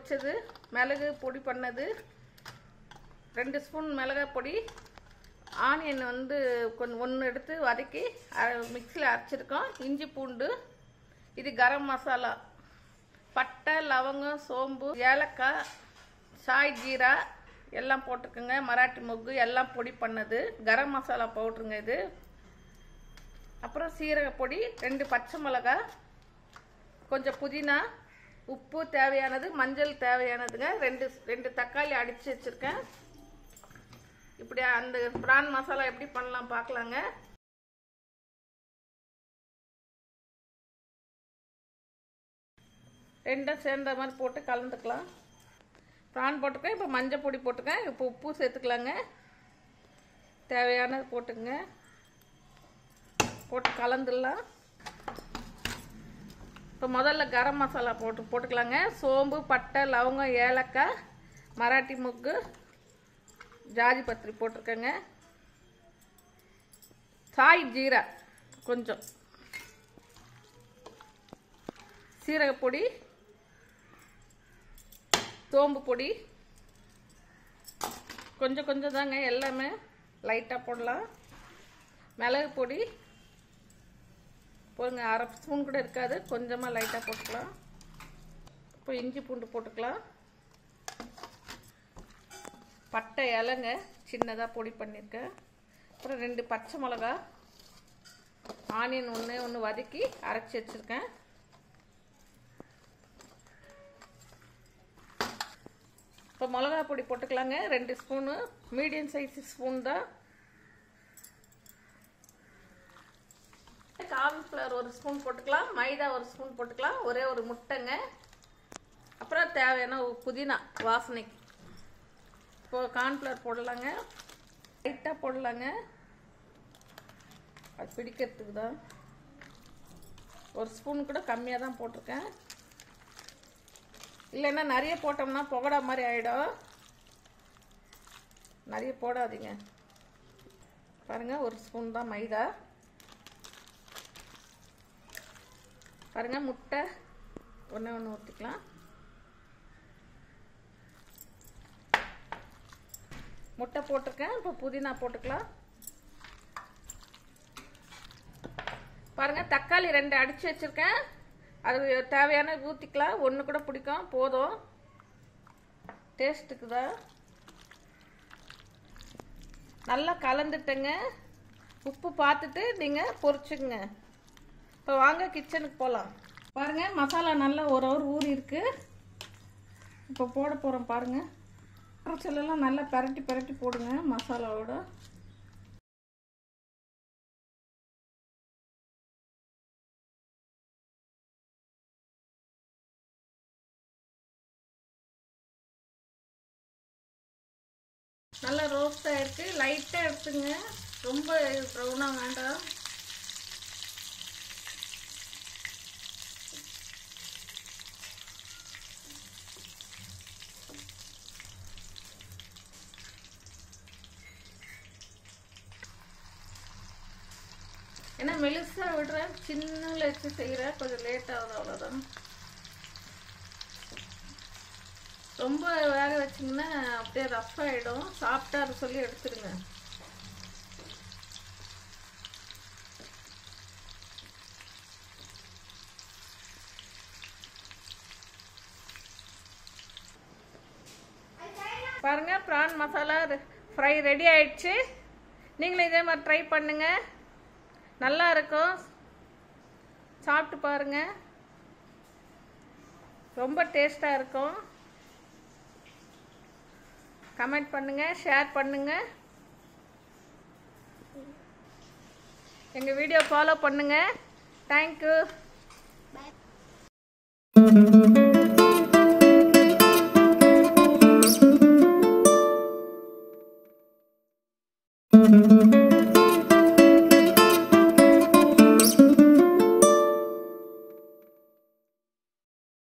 பொடிச்சது மிளகு பொடி பண்ணது ரெண்டு ஸ்பூன் மிளகாய் பொடி ஆனியன் வந்து கொஞ்சம் ஒன்று எடுத்து வதக்கி மிக்சியில் அரைச்சிருக்கோம் இஞ்சி பூண்டு இது கரம் மசாலா பட்டை லவங்கம் சோம்பு ஏலக்காய் சாய் ஜீரா எல்லாம் போட்டிருக்குங்க மராட்டி மொக்கு எல்லாம் பொடி பண்ணது கரம் மசாலா பவுட்ருங்க இது அப்புறம் சீரக பொடி ரெண்டு பச்சை மிளகாய் கொஞ்சம் புதினா உப்பு தேவையானது மஞ்சள் தேவையானதுங்க ரெண்டு ரெண்டு தக்காளி அடித்து வச்சுருக்கேன் இப்படி அந்த பிரான் மசாலா எப்படி பண்ணலாம் பார்க்கலாங்க ரெண்டும் சேர்ந்த மாதிரி போட்டு கலந்துக்கலாம் ப்ரான் போட்டுக்கேன் இப்போ மஞ்சள் பொடி போட்டுக்கேன் இப்போ உப்பு சேர்த்துக்கலாங்க தேவையானது போட்டுங்க போட்டு கலந்துடலாம் இப்போ முதல்ல கரம் மசாலா போட்டு போட்டுக்கலாங்க சோம்பு பட்டை லவங்கம் ஏலக்காய் மராட்டி முக்கு ஜாதி பத்திரி போட்டிருக்கேங்க சாய் ஜீரா கொஞ்சம் சீரகப்பொடி சோம்பு பொடி கொஞ்சம் கொஞ்சம் தாங்க எல்லாமே லைட்டாக போடலாம் மிளகு பொடி போடுங்க அரை ஸ்பூன் கூட இருக்காது கொஞ்சமாக லைட்டாக போட்டுக்கலாம் இப்போ இஞ்சி பூண்டு போட்டுக்கலாம் பட்டை இலைங்க சின்னதாக பொடி பண்ணியிருக்கேன் அப்புறம் ரெண்டு பச்சை மிளகா ஆனியன் ஒன்று ஒன்று வதக்கி அரைச்சி வச்சுருக்கேன் இப்போ மிளகா பொடி போட்டுக்கலாங்க ரெண்டு ஸ்பூனு மீடியம் சைஸ் ஸ்பூன் தான் கார்ன்ஃப்ளவர் ஒரு ஸ்பூன் போட்டுக்கலாம் மைதா ஒரு ஸ்பூன் போட்டுக்கலாம் ஒரே ஒரு முட்டைங்க அப்புறம் தேவையான புதினா வாசனைக்கு இப்போ கார்ன்ஃப்ளவர் போடலாங்க லைட்டாக போடலாங்க அது பிடிக்கிறதுக்கு தான் ஒரு ஸ்பூன் கூட கம்மியாக தான் போட்டிருக்கேன் இல்லைன்னா நிறைய போட்டோம்னா புகடா மாதிரி ஆகிடும் நிறைய போடாதீங்க பாருங்கள் ஒரு ஸ்பூன் தான் மைதா பாருங்கள் முட்டை ஒன்று ஒன்று ஊற்றிக்கலாம் முட்டை போட்டிருக்கேன் இப்போ புதினா போட்டுக்கலாம் பாருங்கள் தக்காளி ரெண்டு அடித்து வச்சுருக்கேன் அது தேவையான ஊற்றிக்கலாம் ஒன்று கூட பிடிக்கும் போதும் டேஸ்ட்டுக்கு தான் நல்லா கலந்துட்டேங்க உப்பு பார்த்துட்டு நீங்கள் பொரிச்சுக்குங்க இப்போ வாங்க கிச்சனுக்கு போகலாம் பாருங்கள் மசாலா நல்லா ஒரு ஹவர் ஊறி இருக்கு இப்போ போட போகிறோம் பாருங்கள் அரைச்சலெல்லாம் நல்லா பரட்டி பரட்டி போடுங்க மசாலாவோட நல்லா ரோஸ்ட் ஆகிருக்கு லைட்டாக எடுத்துங்க ரொம்ப ப்ரௌனாக வேண்டாம் ஏன்னா மெலிசாக விடுறேன் சின்னல வச்சு செய்கிறேன் கொஞ்சம் லேட் ஆகுது அவ்வளோதான் ரொம்ப வேக வச்சிங்கன்னா அப்படியே ரஃப் ஆகிடும் சாப்பிட்டா சொல்லி எடுத்துடுங்க பாருங்க ப்ரான் மசாலா ஃப்ரை ரெடி ஆயிடுச்சு நீங்களும் இதே மாதிரி ட்ரை பண்ணுங்க நல்லா இருக்கும் சாப்பிட்டு பாருங்க ரொம்ப டேஸ்டாக இருக்கும் கமெண்ட் பண்ணுங்க ஷேர் பண்ணுங்க எங்கள் வீடியோ ஃபாலோ பண்ணுங்க தேங்க்யூ Thank you.